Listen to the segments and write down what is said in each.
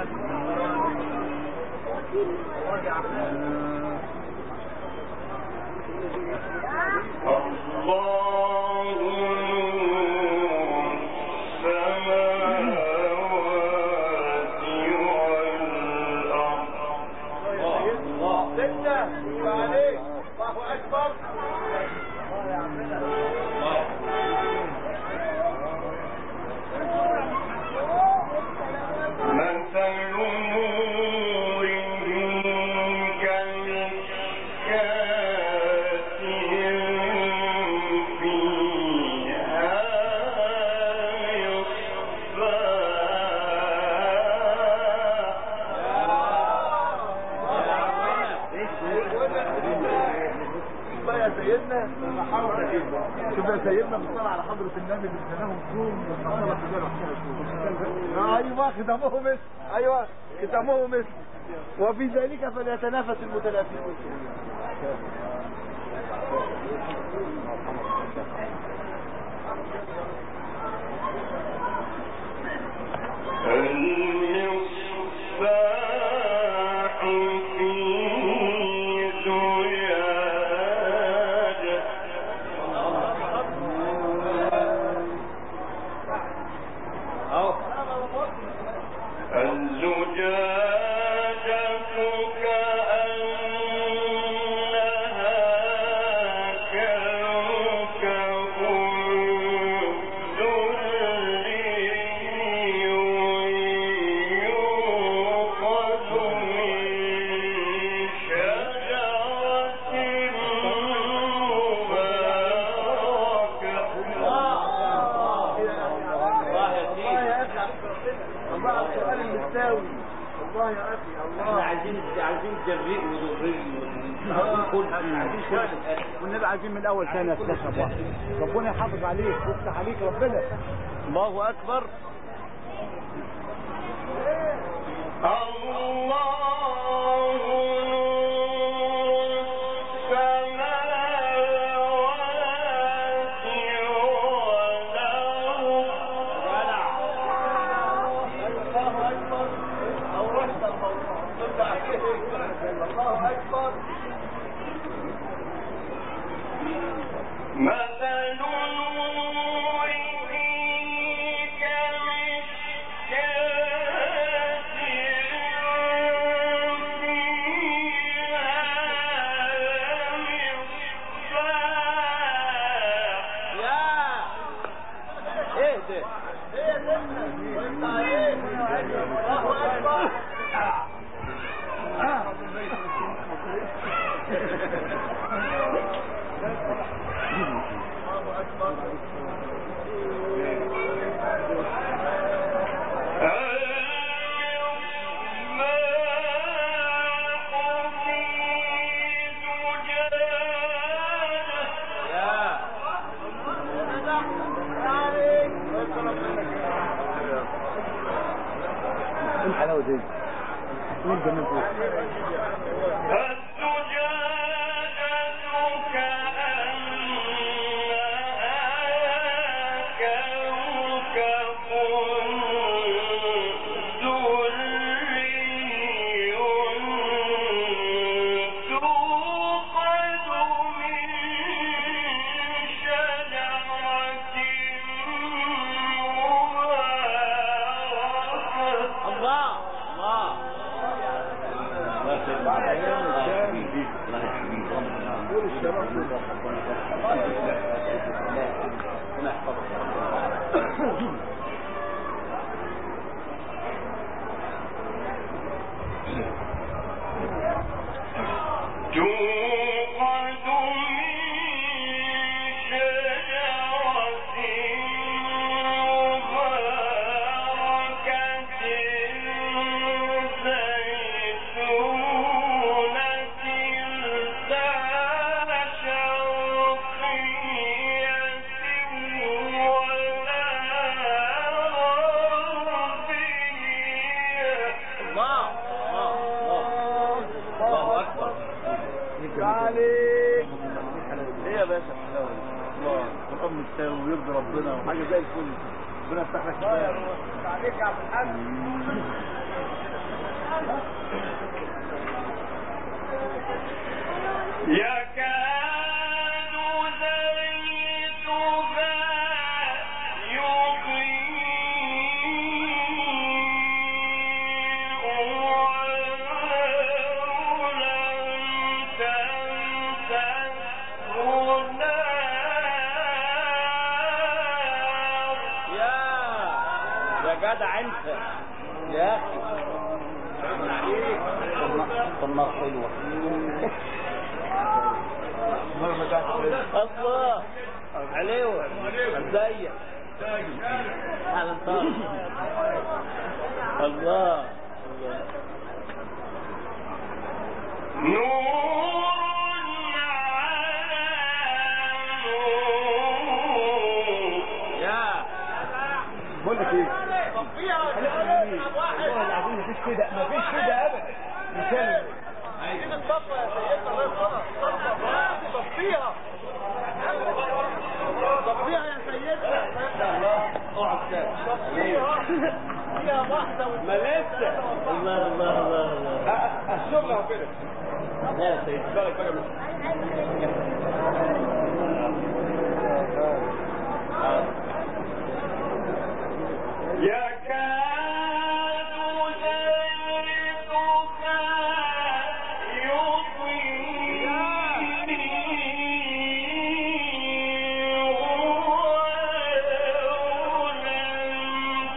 شوف يا سيدنا بنصلي على حضرة النبي اللي اداناهم صوم والنهارده بتدينا ايوه ختموه مثل ايوه ختموه مثل وفي ذلك فليتنافس المتنافسون المصباح في زجاجة الزجاجة كأنها كوكب دري يوقد من شجرة الله على السؤال المستاوي الله يا اخي احنا الله عايزين عايزين جريء وضري كل عايزين كل الآخر. والنبي عايزين من الاول ثاني استشهد واحد ربنا يحافظ عليك ويفتح عليك ربنا الله اكبر الله نور السماوات الله اكبر مثل نوره كمشكاة فيها مصباح ايه ده الله اكبر الحلاوه دي مين جميل الله الله توقد من شجرة مباركة زيتونة لا شرقية ولا غربية الله الله الله اكبر عليك ايه يا باشا الحلاوه دي؟ الله القران مستوي ويرضي ربنا وحاجه زي الفل ربنا يفتح لك عليك يا عبد الحاج النار حلوة الله عليوة ازيك اهلا وسهلا الله الله نور على نور يا بقول لك ايه والله العظيم مفيش كده مفيش كده ابدا مثال عايزين الصفة يا سيدنا الله يرحمها الصفة صفيها صفيها يا سيدنا اقعد كده صفيها فيها واحدة ما لسه الله الله الله الله الشغل اهو كده لا يا سيدي بالك بقى من- يكاد زيتها يضيء ولو لم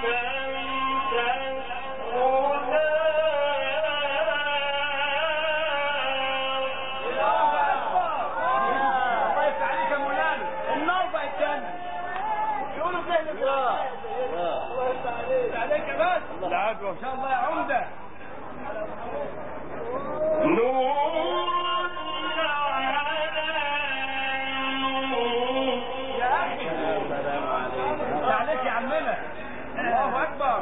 الله يفتح عليك يا مولانا النار بقت جنة يقولوا فين الله الله الله يفتح عليك عليك يا بس العدوى ان شاء الله يا عمده يا اخي السلام عليكم يفتح عليك يا عمنا الله اكبر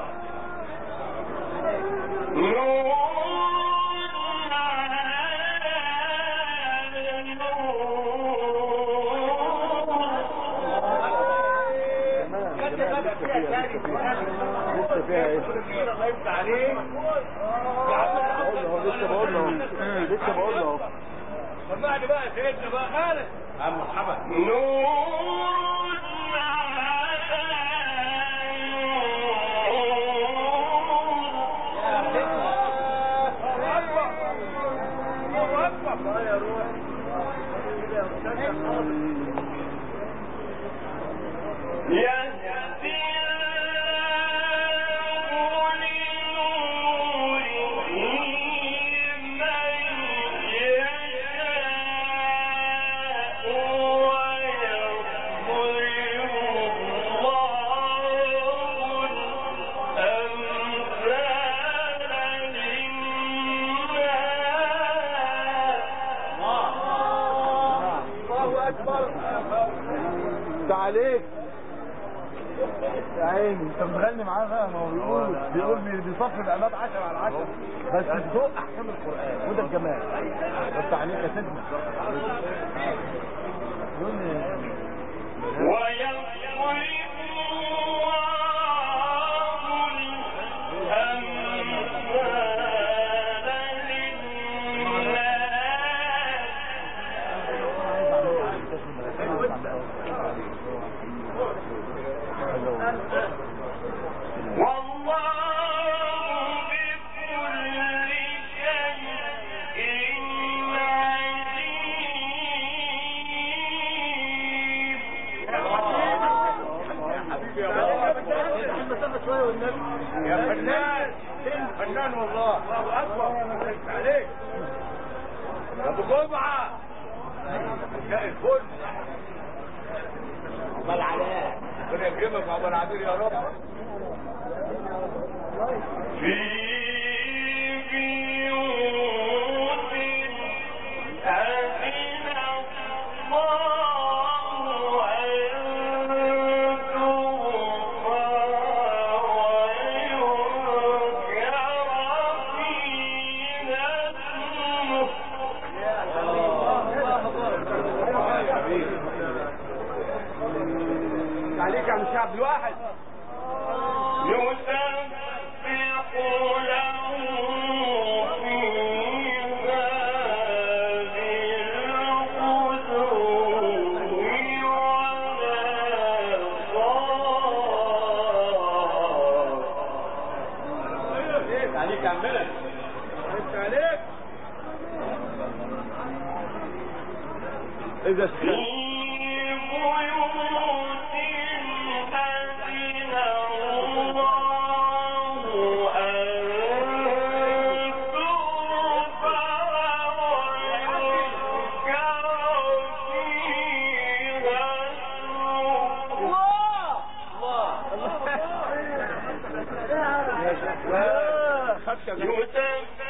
لسه فيها ايه الله يفتح عليك بقول له لسه بقول له لسه بقول له سمعني بقى يا سيدنا بقى خالد عم مرحبا الله اكبر الله اكبر الله يا روح يهدي الله لنوره من يشاء ويضرب الله الأمثال للناس الله اكبر تعاليك يا عيني انت بتغني معاه بقى ما هو بيقول بيقول بي- بيصفي الامات 10 على 10 بس بذوق احكام القران وده الجمال بس عليك يا سيدنا يقول لي ويضرب الله الأمثال للناس والله بكل شيء عليم المسافة شوية والنبي يا فنان فنان والله الله اكبر عليك يا ابو جمعه يا الفل عقبال عليك ربنا يكرمك وعقبال عبير يا رب في بيوت أذن الله أن ترفع ويذكر فيها اسمه عليك يا عم الشعب الواحد يسبح له فيها بالغدو والآصال عليك يا عمنا انت عليك اذا في اشتغل بيوت أذن الله أن ترفع كذا يسبح